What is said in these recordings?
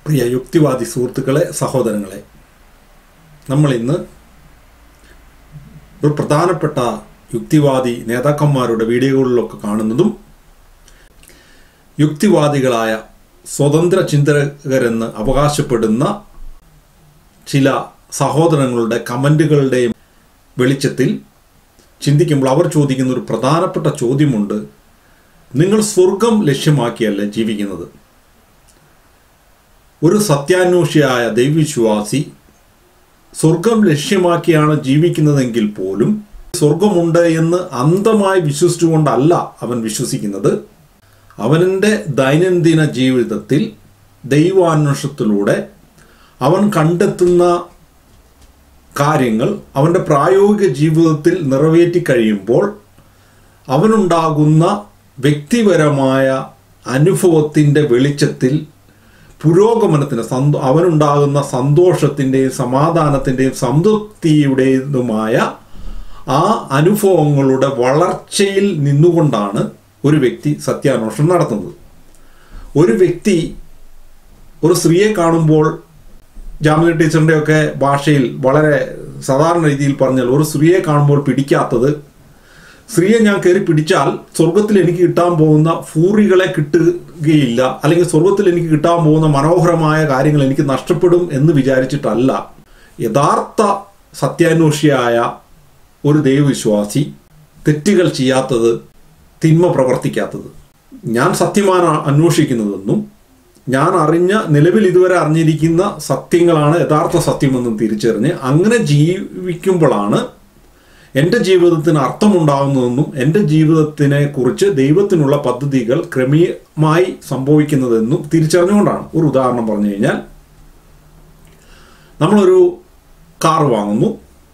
പ്രിയ യുക്തിവാദി സുഹൃത്തുക്കളെ സഹോദരങ്ങളെ നമ്മൾ ഇന്ന് ഒരു പ്രധാനപ്പെട്ട യുക്തിവാദി നേതാക്കന്മാരുടെ വീഡിയോകളിലൊക്കെ കാണുന്നതും യുക്തിവാദികളായ സ്വതന്ത്ര ചിന്തകരെന്ന് അവകാശപ്പെടുന്ന ചില സഹോദരങ്ങളുടെ കമൻറ്റുകളുടെയും വെളിച്ചത്തിൽ ചിന്തിക്കുമ്പോൾ അവർ ചോദിക്കുന്ന ഒരു പ്രധാനപ്പെട്ട ചോദ്യമുണ്ട് നിങ്ങൾ സ്വർഗം ലക്ഷ്യമാക്കിയല്ലേ ജീവിക്കുന്നത് ഒരു സത്യാന്വേഷിയായ ദൈവവിശ്വാസി സ്വർഗം ലക്ഷ്യമാക്കിയാണ് ജീവിക്കുന്നതെങ്കിൽ പോലും സ്വർഗമുണ്ട് എന്ന് അന്ധമായി വിശ്വസിച്ചുകൊണ്ടല്ല അവൻ വിശ്വസിക്കുന്നത് അവൻ്റെ ദൈനംദിന ജീവിതത്തിൽ ദൈവാന്വേഷണത്തിലൂടെ അവൻ കണ്ടെത്തുന്ന കാര്യങ്ങൾ അവൻ്റെ പ്രായോഗിക ജീവിതത്തിൽ നിറവേറ്റി കഴിയുമ്പോൾ അവനുണ്ടാകുന്ന വ്യക്തിപരമായ അനുഭവത്തിൻ്റെ വെളിച്ചത്തിൽ പുരോഗമനത്തിന് സന്തോ അവനുണ്ടാകുന്ന സന്തോഷത്തിൻ്റെയും സമാധാനത്തിൻ്റെയും സംതൃപ്തിയുടേതുമായ ആ അനുഭവങ്ങളുടെ വളർച്ചയിൽ നിന്നുകൊണ്ടാണ് ഒരു വ്യക്തി സത്യാന്വേഷണം നടത്തുന്നത് ഒരു വ്യക്തി ഒരു സ്ത്രീയെ കാണുമ്പോൾ ജാമിനി ടീച്ചറിൻ്റെയൊക്കെ ഭാഷയിൽ വളരെ സാധാരണ രീതിയിൽ പറഞ്ഞാൽ ഒരു സ്ത്രീയെ കാണുമ്പോൾ പിടിക്കാത്തത് സ്ത്രീയെ ഞാൻ കയറി പിടിച്ചാൽ സ്വർഗത്തിൽ എനിക്ക് കിട്ടാൻ പോകുന്ന ഫൂറികളെ കിട്ടുകയില്ല അല്ലെങ്കിൽ സ്വർഗത്തിൽ എനിക്ക് കിട്ടാൻ പോകുന്ന മനോഹരമായ കാര്യങ്ങൾ എനിക്ക് നഷ്ടപ്പെടും എന്ന് വിചാരിച്ചിട്ടല്ല യഥാർത്ഥ സത്യാന്വേഷിയായ ഒരു ദൈവവിശ്വാസി തെറ്റുകൾ ചെയ്യാത്തത് തിന്മ പ്രവർത്തിക്കാത്തത് ഞാൻ സത്യമാണ് അന്വേഷിക്കുന്നതെന്നും ഞാൻ അറിഞ്ഞ നിലവിൽ ഇതുവരെ അറിഞ്ഞിരിക്കുന്ന സത്യങ്ങളാണ് യഥാർത്ഥ സത്യമെന്നും തിരിച്ചറിഞ്ഞ് അങ്ങനെ ജീവിക്കുമ്പോഴാണ് എൻ്റെ ജീവിതത്തിന് അർത്ഥമുണ്ടാകുന്നതെന്നും എൻ്റെ ജീവിതത്തിനെ കുറിച്ച് ദൈവത്തിനുള്ള പദ്ധതികൾ ക്രമീയമായി സംഭവിക്കുന്നതെന്നും തിരിച്ചറിഞ്ഞുകൊണ്ടാണ് ഒരു ഉദാഹരണം പറഞ്ഞു കഴിഞ്ഞാൽ നമ്മളൊരു കാർ വാങ്ങുന്നു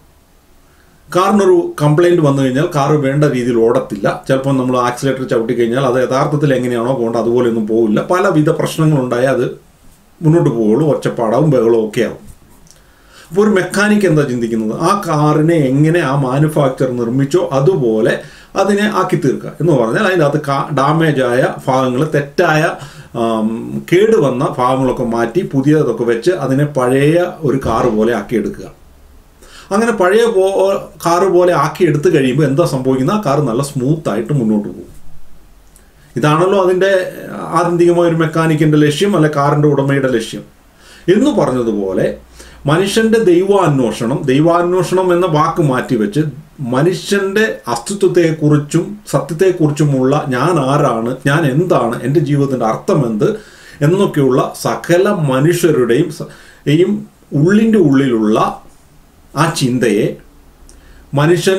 കാറിനൊരു കംപ്ലൈൻറ്റ് വന്നു കഴിഞ്ഞാൽ കാർ വേണ്ട രീതിയിൽ ഓടത്തില്ല ചിലപ്പോൾ നമ്മൾ ആക്സിലേറ്റർ ചവിട്ടി കഴിഞ്ഞാൽ അത് യഥാർത്ഥത്തിൽ എങ്ങനെയാണോ പോകേണ്ടത് അതുപോലെയൊന്നും പോകില്ല പലവിധ പ്രശ്നങ്ങളുണ്ടായാൽ അത് മുന്നോട്ട് പോവുള്ളൂ ഒച്ചപ്പാടാവും ബഹളവും ഒക്കെ ആവും അപ്പോൾ ഒരു മെക്കാനിക് എന്താ ചിന്തിക്കുന്നത് ആ കാറിനെ എങ്ങനെ ആ മാനുഫാക്ചർ നിർമ്മിച്ചോ അതുപോലെ അതിനെ ആക്കി തീർക്കുക എന്ന് പറഞ്ഞാൽ അതിൻ്റെ അകത്ത് കാ ഡാമേജ് ആയ ഭാഗങ്ങൾ തെറ്റായ കേടുവന്ന ഭാഗങ്ങളൊക്കെ മാറ്റി പുതിയതൊക്കെ വെച്ച് അതിനെ പഴയ ഒരു കാറ് പോലെ ആക്കിയെടുക്കുക അങ്ങനെ പഴയ പോ കാറ് പോലെ ആക്കി എടുത്തു കഴിയുമ്പോൾ എന്താ സംഭവിക്കുന്നത് ആ കാറ് നല്ല സ്മൂത്ത് ആയിട്ട് മുന്നോട്ട് പോകും ഇതാണല്ലോ അതിൻ്റെ ആത്യന്തികമായ ഒരു മെക്കാനിക്കിൻ്റെ ലക്ഷ്യം അല്ലെ കാറിൻ്റെ ഉടമയുടെ ലക്ഷ്യം എന്ന് പറഞ്ഞതുപോലെ മനുഷ്യൻ്റെ ദൈവാന്വേഷണം ദൈവാന്വേഷണം എന്ന വാക്ക് മാറ്റിവെച്ച് മനുഷ്യൻ്റെ അസ്തിത്വത്തെക്കുറിച്ചും സത്യത്തെക്കുറിച്ചുമുള്ള ഞാൻ ആരാണ് ഞാൻ എന്താണ് എൻ്റെ ജീവിതത്തിൻ്റെ അർത്ഥം എന്ത് എന്നൊക്കെയുള്ള സകല മനുഷ്യരുടെയും യും ഉള്ളിൻ്റെ ഉള്ളിലുള്ള ആ ചിന്തയെ മനുഷ്യൻ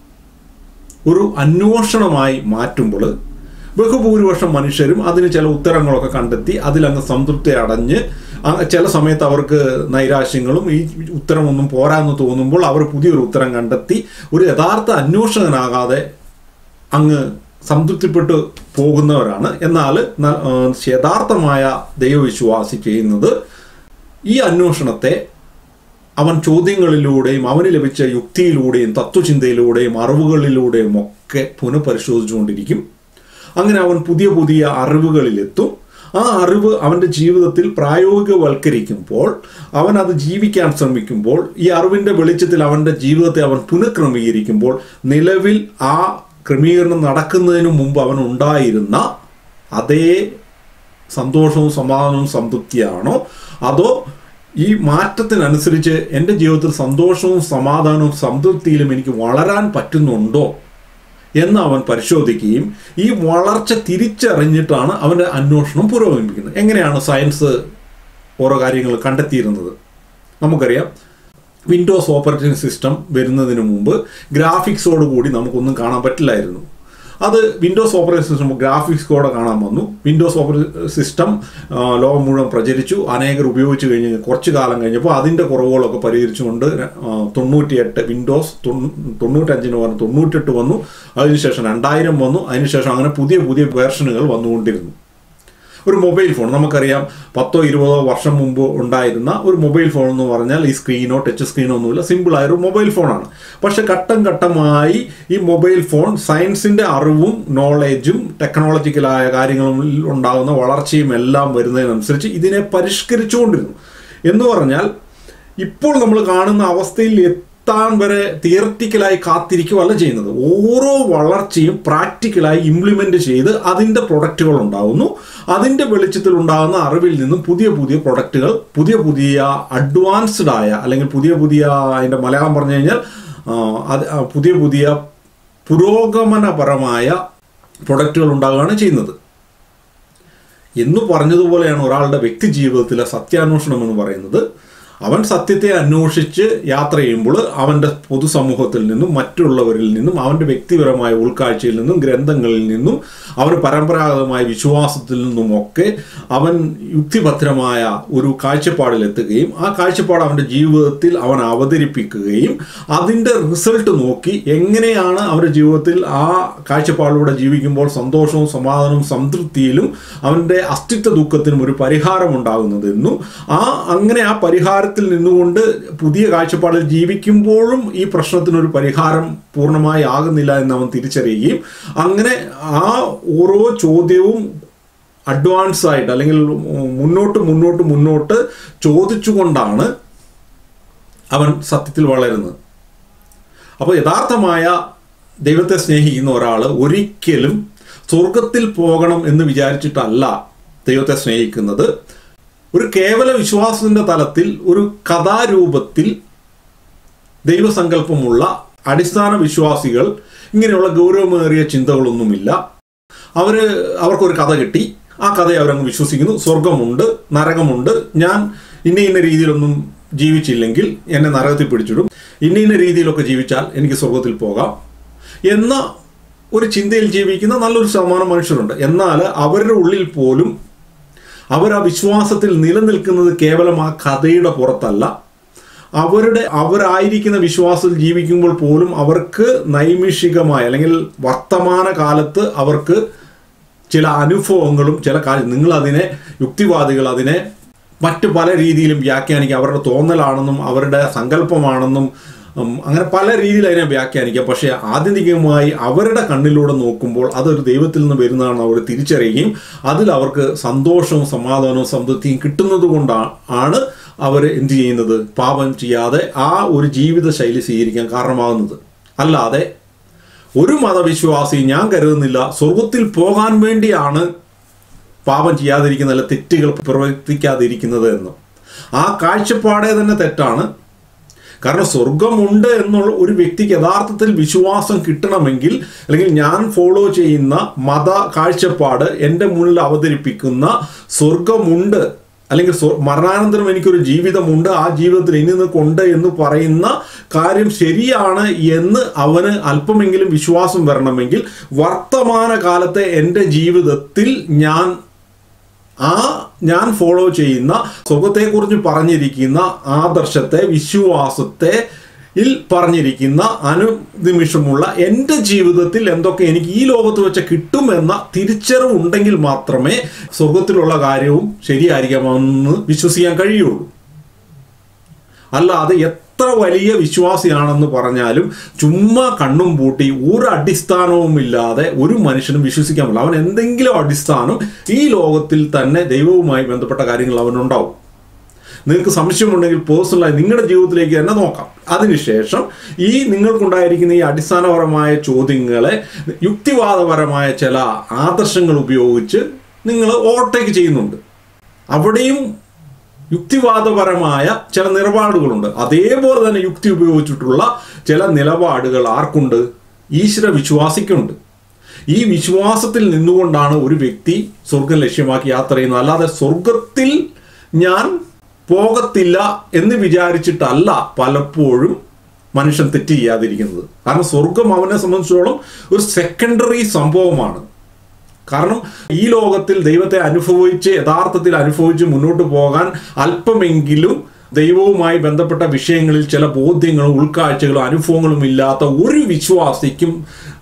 ഒരു അന്വേഷണമായി മാറ്റുമ്പോൾ ബഹുഭൂരിപക്ഷം മനുഷ്യരും അതിന് ചില ഉത്തരങ്ങളൊക്കെ കണ്ടെത്തി അതിലങ്ങ് സംതൃപ്തി അടഞ്ഞ് ചില സമയത്ത് അവർക്ക് നൈരാശ്യങ്ങളും ഈ ഉത്തരമൊന്നും പോരാന്ന് തോന്നുമ്പോൾ അവർ പുതിയൊരു ഉത്തരം കണ്ടെത്തി ഒരു യഥാർത്ഥ അന്വേഷകനാകാതെ അങ്ങ് സംതൃപ്തിപ്പെട്ടു പോകുന്നവരാണ് എന്നാൽ യഥാർത്ഥമായ ദൈവവിശ്വാസി ചെയ്യുന്നത് ഈ അന്വേഷണത്തെ അവൻ ചോദ്യങ്ങളിലൂടെയും അവന് ലഭിച്ച യുക്തിയിലൂടെയും തത്വചിന്തയിലൂടെയും അറിവുകളിലൂടെയും ഒക്കെ പുനഃപരിശോധിച്ചുകൊണ്ടിരിക്കും അങ്ങനെ അവൻ പുതിയ പുതിയ അറിവുകളിലെത്തും ആ അറിവ് അവൻ്റെ ജീവിതത്തിൽ പ്രായോഗികവൽക്കരിക്കുമ്പോൾ അവൻ അത് ജീവിക്കാൻ ശ്രമിക്കുമ്പോൾ ഈ അറിവിൻ്റെ വെളിച്ചത്തിൽ അവൻ്റെ ജീവിതത്തെ അവൻ പുനഃക്രമീകരിക്കുമ്പോൾ നിലവിൽ ആ ക്രമീകരണം നടക്കുന്നതിന് മുമ്പ് അവൻ ഉണ്ടായിരുന്ന അതേ സന്തോഷവും സമാധാനവും സംതൃപ്തിയാണോ അതോ ഈ മാറ്റത്തിനനുസരിച്ച് എൻ്റെ ജീവിതത്തിൽ സന്തോഷവും സമാധാനവും സംതൃപ്തിയിലും എനിക്ക് വളരാൻ പറ്റുന്നുണ്ടോ എന്ന് അവൻ പരിശോധിക്കുകയും ഈ വളർച്ച തിരിച്ചറിഞ്ഞിട്ടാണ് അവൻ്റെ അന്വേഷണം പുരോഗമിപ്പിക്കുന്നത് എങ്ങനെയാണ് സയൻസ് ഓരോ കാര്യങ്ങൾ കണ്ടെത്തിയിരുന്നത് നമുക്കറിയാം വിൻഡോസ് ഓപ്പറേറ്റിംഗ് സിസ്റ്റം വരുന്നതിന് മുമ്പ് ഗ്രാഫിക്സോട് കൂടി നമുക്കൊന്നും കാണാൻ പറ്റില്ലായിരുന്നു അത് Windows operating system graphics code കാണാൻ വന്നു വിൻഡോസ് ഓപ്പറേറ്റിംഗ് സിസ്റ്റം ലോകം മുഴുവൻ പ്രചരിച്ചു അനേകർ ഉപയോഗിച്ച് കഴിഞ്ഞ് കുറച്ച് കാലം കഴിഞ്ഞപ്പോൾ അതിൻ്റെ കുറവുകളൊക്കെ പരിഹരിച്ചുകൊണ്ട് തൊണ്ണൂറ്റിയെട്ട് വിൻഡോസ് തൊണ്ണൂറ്റഞ്ചിന് പറഞ്ഞ് തൊണ്ണൂറ്റെട്ട് വന്നു അതിനുശേഷം രണ്ടായിരം വന്നു അതിനുശേഷം അങ്ങനെ പുതിയ പുതിയ വേർഷനുകൾ വന്നുകൊണ്ടിരുന്നു ഒരു മൊബൈൽ ഫോൺ നമുക്കറിയാം പത്തോ ഇരുപതോ വർഷം മുമ്പ് ഉണ്ടായിരുന്ന ഒരു മൊബൈൽ ഫോൺ എന്ന് പറഞ്ഞാൽ ഈ സ്ക്രീനോ ടച്ച് സ്ക്രീനോ ഒന്നുമില്ല സിമ്പിളായ ഒരു മൊബൈൽ ഫോണാണ് പക്ഷെ ഘട്ടം ഘട്ടമായി ഈ മൊബൈൽ ഫോൺ സയൻസിൻ്റെ അറിവും നോളേജും ടെക്നോളജിക്കലായ കാര്യങ്ങളും ഉണ്ടാകുന്ന വളർച്ചയും എല്ലാം വരുന്നതിനനുസരിച്ച് ഇതിനെ പരിഷ്കരിച്ചുകൊണ്ടിരുന്നു എന്ന് പറഞ്ഞാൽ ഇപ്പോൾ നമ്മൾ കാണുന്ന അവസ്ഥയിൽ എത്താൻ വരെ തിയററ്റിക്കലായി കാത്തിരിക്കുകയല്ല ചെയ്യുന്നത് ഓരോ വളർച്ചയും പ്രാക്ടിക്കലായി ഇംപ്ലിമെന്റ് ചെയ്ത് അതിൻ്റെ പ്രൊഡക്റ്റുകൾ ഉണ്ടാകുന്നു അതിൻ്റെ വെളിച്ചത്തിൽ ഉണ്ടാകുന്ന അറിവിൽ നിന്നും പുതിയ പുതിയ പ്രൊഡക്റ്റുകൾ പുതിയ പുതിയ അഡ്വാൻസ്ഡ് ആയ അല്ലെങ്കിൽ പുതിയ പുതിയ അതിൻ്റെ മലയാളം പറഞ്ഞു കഴിഞ്ഞാൽ ആ, അത് ആ, പുതിയ പുതിയ പുരോഗമനപരമായ പ്രൊഡക്റ്റുകൾ ഉണ്ടാകുകയാണ് ചെയ്യുന്നത് എന്ന് പറഞ്ഞതുപോലെയാണ് ഒരാളുടെ വ്യക്തി ജീവിതത്തിലെ സത്യാന്വേഷണം എന്ന് പറയുന്നത് അവൻ സത്യത്തെ അന്വേഷിച്ച് യാത്ര ചെയ്യുമ്പോൾ അവൻ്റെ പൊതുസമൂഹത്തിൽ നിന്നും മറ്റുള്ളവരിൽ നിന്നും അവൻ്റെ വ്യക്തിപരമായ ഉൾക്കാഴ്ചയിൽ നിന്നും ഗ്രന്ഥങ്ങളിൽ നിന്നും അവന് പരമ്പരാഗതമായ വിശ്വാസത്തിൽ നിന്നുമൊക്കെ അവൻ യുക്തിഭദ്രമായ ഒരു കാഴ്ചപ്പാടിലെത്തുകയും ആ കാഴ്ചപ്പാട് അവൻ്റെ ജീവിതത്തിൽ അവൻ അവതരിപ്പിക്കുകയും അതിൻ്റെ റിസൾട്ട് നോക്കി എങ്ങനെയാണ് അവൻ്റെ ജീവിതത്തിൽ ആ കാഴ്ചപ്പാടിലൂടെ ജീവിക്കുമ്പോൾ സന്തോഷവും സമാധാനവും സംതൃപ്തിയിലും അവൻ്റെ അസ്തിത്വ ദുഃഖത്തിനും ഒരു പരിഹാരം ഉണ്ടാകുന്നതെന്നും ആ അങ്ങനെ ആ പരിഹാരത്തിൽ നിന്നുകൊണ്ട് പുതിയ കാഴ്ചപ്പാടിൽ ജീവിക്കുമ്പോഴും ഈ പ്രശ്നത്തിനൊരു പരിഹാരം പൂർണ്ണമായി ആകുന്നില്ല എന്ന് അവൻ തിരിച്ചറിയുകയും അങ്ങനെ ആ ഓരോ ചോദ്യവും അഡ്വാൻസ് ആയിട്ട് അല്ലെങ്കിൽ മുന്നോട്ട് മുന്നോട്ട് മുന്നോട്ട് ചോദിച്ചുകൊണ്ടാണ് അവൻ സത്യത്തിൽ വളരുന്നത് അപ്പോൾ യഥാർത്ഥമായ ദൈവത്തെ സ്നേഹിക്കുന്ന ഒരാൾ ഒരിക്കലും സ്വർഗത്തിൽ പോകണം എന്ന് വിചാരിച്ചിട്ടല്ല ദൈവത്തെ സ്നേഹിക്കുന്നത് ഒരു കേവല വിശ്വാസത്തിന്റെ തലത്തിൽ ഒരു കഥാരൂപത്തിൽ ദൈവസങ്കല്പമുള്ള അടിസ്ഥാന വിശ്വാസികൾ ഇങ്ങനെയുള്ള ഗൗരവമേറിയ ചിന്തകളൊന്നുമില്ല അവർ അവർക്കൊരു കഥ കിട്ടി ആ കഥയെ അവരങ്ങ് വിശ്വസിക്കുന്നു സ്വർഗമുണ്ട് നരകമുണ്ട് ഞാൻ ഇന്ന ഇന്ന രീതിയിലൊന്നും ജീവിച്ചില്ലെങ്കിൽ എന്നെ നരകത്തിൽ പിടിച്ചിടും ഇന്ന ഇന്ന രീതിയിലൊക്കെ ജീവിച്ചാൽ എനിക്ക് സ്വർഗത്തിൽ പോകാം എന്ന ഒരു ചിന്തയിൽ ജീവിക്കുന്ന നല്ലൊരു ശതമാനം മനുഷ്യരുണ്ട് എന്നാൽ അവരുടെ ഉള്ളിൽ പോലും അവർ ആ വിശ്വാസത്തിൽ നിലനിൽക്കുന്നത് കേവലം ആ കഥയുടെ പുറത്തല്ല അവരുടെ അവരായിരിക്കുന്ന വിശ്വാസത്തിൽ ജീവിക്കുമ്പോൾ പോലും അവർക്ക് നൈമിഷികമായ അല്ലെങ്കിൽ വർത്തമാന കാലത്ത് അവർക്ക് ചില അനുഭവങ്ങളും ചില കാര്യം നിങ്ങൾ അതിനെ യുക്തിവാദികൾ അതിനെ മറ്റു പല രീതിയിലും വ്യാഖ്യാനിക്കുക അവരുടെ തോന്നലാണെന്നും അവരുടെ സങ്കല്പമാണെന്നും ഉം, അങ്ങനെ പല രീതിയിൽ അതിനെ വ്യാഖ്യാനിക്കാം പക്ഷേ ആത്യന്തികമായി അവരുടെ കണ്ണിലൂടെ നോക്കുമ്പോൾ അതൊരു ദൈവത്തിൽ നിന്ന് വരുന്നതാണ് അവർ തിരിച്ചറിയുകയും അതിൽ അവർക്ക് സന്തോഷവും സമാധാനവും സംതൃപ്തിയും കിട്ടുന്നത് കൊണ്ടാണ് ആണ് അവർ എന്ത് ചെയ്യുന്നത് പാപം ചെയ്യാതെ ആ ഒരു ജീവിത ശൈലി സ്വീകരിക്കാൻ കാരണമാകുന്നത് അല്ലാതെ ഒരു മതവിശ്വാസി ഞാൻ കരുതുന്നില്ല സ്വർഗത്തിൽ പോകാൻ വേണ്ടിയാണ് പാപം ചെയ്യാതിരിക്കുന്ന അല്ല തെറ്റുകൾ പ്രവർത്തിക്കാതിരിക്കുന്നത് എന്ന് ആ കാഴ്ചപ്പാടേ തന്നെ തെറ്റാണ് കാരണം സ്വർഗമുണ്ട് എന്നുള്ള ഒരു വ്യക്തിക്ക് യഥാർത്ഥത്തിൽ വിശ്വാസം കിട്ടണമെങ്കിൽ അല്ലെങ്കിൽ ഞാൻ ഫോളോ ചെയ്യുന്ന മത കാഴ്ചപ്പാട് എൻ്റെ മുന്നിൽ അവതരിപ്പിക്കുന്ന സ്വർഗമുണ്ട് അല്ലെങ്കിൽ സ്വ- മരണാനന്തരം എനിക്കൊരു ജീവിതമുണ്ട് ആ ജീവിതത്തിൽ ഇനി നിൽക്കുണ്ട് എന്ന് പറയുന്ന കാര്യം ശരിയാണ് എന്ന് അവന് അല്പമെങ്കിലും വിശ്വാസം വരണമെങ്കിൽ വർത്തമാന കാലത്തെ എൻ്റെ ജീവിതത്തിൽ ഞാൻ ആ ഞാൻ ഫോളോ ചെയ്യുന്ന സുഖത്തെക്കുറിച്ച് പറഞ്ഞിരിക്കുന്ന ആദർശത്തെ വിശ്വാസത്തെ ിൽ പറഞ്ഞിരിക്കുന്ന അനുനിമിഷമുള്ള എൻ്റെ ജീവിതത്തിൽ എന്തൊക്കെ എനിക്ക് ഈ ലോകത്ത് വെച്ച് കിട്ടുമെന്ന തിരിച്ചറിവ് ഉണ്ടെങ്കിൽ മാത്രമേ സ്വർഗത്തിലുള്ള കാര്യവും ശരിയായിരിക്കാമെന്ന് വിശ്വസിക്കാൻ കഴിയുള്ളൂ അല്ലാതെ എത്ര വലിയ വിശ്വാസിയാണെന്ന് പറഞ്ഞാലും ചുമ്മാ കണ്ണും പൂട്ടി ഒരു അടിസ്ഥാനവും ഇല്ലാതെ ഒരു മനുഷ്യനും വിശ്വസിക്കാൻ പറ്റില്ല അവൻ എന്തെങ്കിലും അടിസ്ഥാനം ഈ ലോകത്തിൽ തന്നെ ദൈവവുമായി ബന്ധപ്പെട്ട കാര്യങ്ങൾ അവനുണ്ടാവും നിങ്ങൾക്ക് സംശയമുണ്ടെങ്കിൽ പേഴ്സണലായി നിങ്ങളുടെ ജീവിതത്തിലേക്ക് തന്നെ നോക്കാം അതിനുശേഷം ഈ നിങ്ങൾക്കുണ്ടായിരിക്കുന്ന ഈ അടിസ്ഥാനപരമായ ചോദ്യങ്ങളെ യുക്തിവാദപരമായ ചില ആദർശങ്ങൾ ഉപയോഗിച്ച് നിങ്ങൾ ഓവർടേക്ക് ചെയ്യുന്നുണ്ട് അവിടെയും യുക്തിവാദപരമായ ചില നിലപാടുകളുണ്ട് അതേപോലെ തന്നെ യുക്തി ഉപയോഗിച്ചിട്ടുള്ള ചില നിലപാടുകൾ ആർക്കുണ്ട് ഈശ്വര വിശ്വാസിക്കുണ്ട് ഈ വിശ്വാസത്തിൽ നിന്നുകൊണ്ടാണ് ഒരു വ്യക്തി സ്വർഗം ലക്ഷ്യമാക്കി യാത്ര ചെയ്യുന്നത് അല്ലാതെ സ്വർഗത്തിൽ ഞാൻ പോകത്തില്ല എന്ന് വിചാരിച്ചിട്ടല്ല പലപ്പോഴും മനുഷ്യൻ തെറ്റ് ചെയ്യാതിരിക്കുന്നത് കാരണം സ്വർഗം അവനെ സംബന്ധിച്ചിടത്തോളം ഒരു സെക്കൻഡറി സംഭവമാണ് കാരണം ഈ ലോകത്തിൽ ദൈവത്തെ അനുഭവിച്ച് യഥാർത്ഥത്തിൽ അനുഭവിച്ച് മുന്നോട്ട് പോകാൻ അല്പമെങ്കിലും ദൈവവുമായി ബന്ധപ്പെട്ട വിഷയങ്ങളിൽ ചില ബോധ്യങ്ങളും ഉൾക്കാഴ്ചകളും അനുഭവങ്ങളും ഇല്ലാത്ത ഒരു വിശ്വാസിക്കും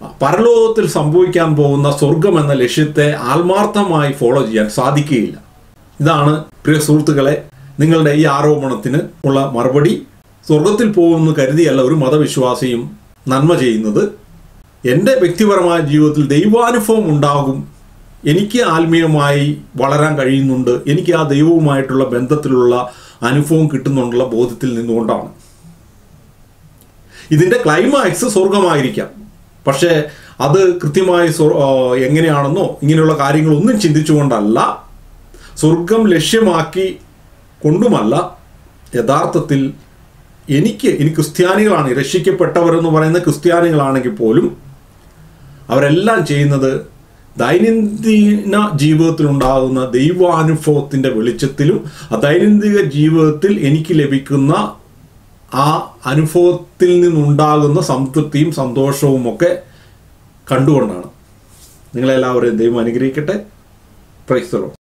പരലോകത്തിൽ സംഭവിക്കാൻ പോകുന്ന സ്വർഗം എന്ന ലക്ഷ്യത്തെ ആത്മാർത്ഥമായി ഫോളോ ചെയ്യാൻ സാധിക്കുകയില്ല ഇതാണ് പ്രിയ സുഹൃത്തുക്കളെ നിങ്ങളുടെ ഈ ആരോപണത്തിന് ഉള്ള മറുപടി സ്വർഗത്തിൽ പോകുമെന്ന് കരുതിയല്ല ഒരു മതവിശ്വാസിയും നന്മ ചെയ്യുന്നത് എൻ്റെ വ്യക്തിപരമായ ജീവിതത്തിൽ ദൈവാനുഭവം ഉണ്ടാകും എനിക്ക് ആത്മീയമായി വളരാൻ കഴിയുന്നുണ്ട് എനിക്ക് ആ ദൈവവുമായിട്ടുള്ള ബന്ധത്തിലുള്ള അനുഭവം കിട്ടുന്നുണ്ടുള്ള ബോധ്യത്തിൽ നിന്നുകൊണ്ടാണ് ഇതിൻ്റെ ക്ലൈമാക്സ് സ്വർഗമായിരിക്കാം പക്ഷേ അത് കൃത്യമായി സ്വ- ആ, എങ്ങനെയാണെന്നോ ഇങ്ങനെയുള്ള കാര്യങ്ങളൊന്നും ചിന്തിച്ചുകൊണ്ടല്ല സ്വർഗം ലക്ഷ്യമാക്കി കൊണ്ടുമല്ല യഥാർത്ഥത്തിൽ എനിക്ക് ഇനി ക്രിസ്ത്യാനികളാണ് രക്ഷിക്കപ്പെട്ടവരെന്ന് പറയുന്ന ക്രിസ്ത്യാനികളാണെങ്കിൽ പോലും അവരെല്ലാം ചെയ്യുന്നത് ദൈനംദിന ജീവിതത്തിലുണ്ടാകുന്ന ദൈവാനുഭവത്തിൻ്റെ വെളിച്ചത്തിലും ആ ദൈനംദിന ജീവിതത്തിൽ എനിക്ക് ലഭിക്കുന്ന ആ അനുഭവത്തിൽ നിന്നുണ്ടാകുന്ന സംതൃപ്തിയും സന്തോഷവും ഒക്കെ കണ്ടുകൊണ്ടാണ് നിങ്ങളെല്ലാവരെയും ദൈവം അനുഗ്രഹിക്കട്ടെ പ്രൈസ്തലോ